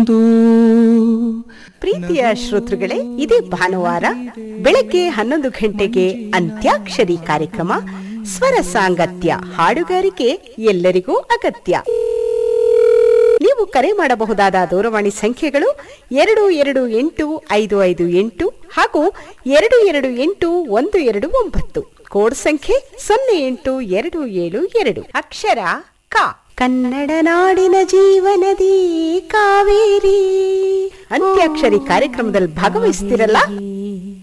ಎಂದು ಪ್ರೀತಿಯ ಶ್ರೋತೃಗಳೇ ಇದೇ ಭಾನುವಾರ ಬೆಳಗ್ಗೆ ಹನ್ನೊಂದು ಗಂಟೆಗೆ ಅಂತ್ಯಾಕ್ಷರಿ ಕಾರ್ಯಕ್ರಮ ಸ್ವರ ಸಾಂಗತ್ಯ ಹಾಡುಗಾರಿಕೆ ಎಲ್ಲರಿಗೂ ಅಗತ್ಯ ನೀವು ಕರೆ ಮಾಡಬಹುದಾದ ದೂರವಾಣಿ ಸಂಖ್ಯೆಗಳು ಎರಡು ಎರಡು ಎಂಟು ಐದು ಐದು ಎಂಟು ಹಾಗೂ ಎರಡು ಎರಡು ಎಂಟು ಒಂದು ಎರಡು ಒಂಬತ್ತು ಕೋಡ್ ಸಂಖ್ಯೆ ಸೊನ್ನೆ ಎಂಟು ಎರಡು ಏಳು ಎರಡು ಅಕ್ಷರ ಕ ಕನ್ನಡ ನಾಡಿನ ಜೀವನದಿ ಕಾವೇರಿ ಅಂತ್ಯಾಕ್ಷರಿ ಕಾರ್ಯಕ್ರಮದಲ್ಲಿ ಭಾಗವಹಿಸ್ತಿರಲ್ಲ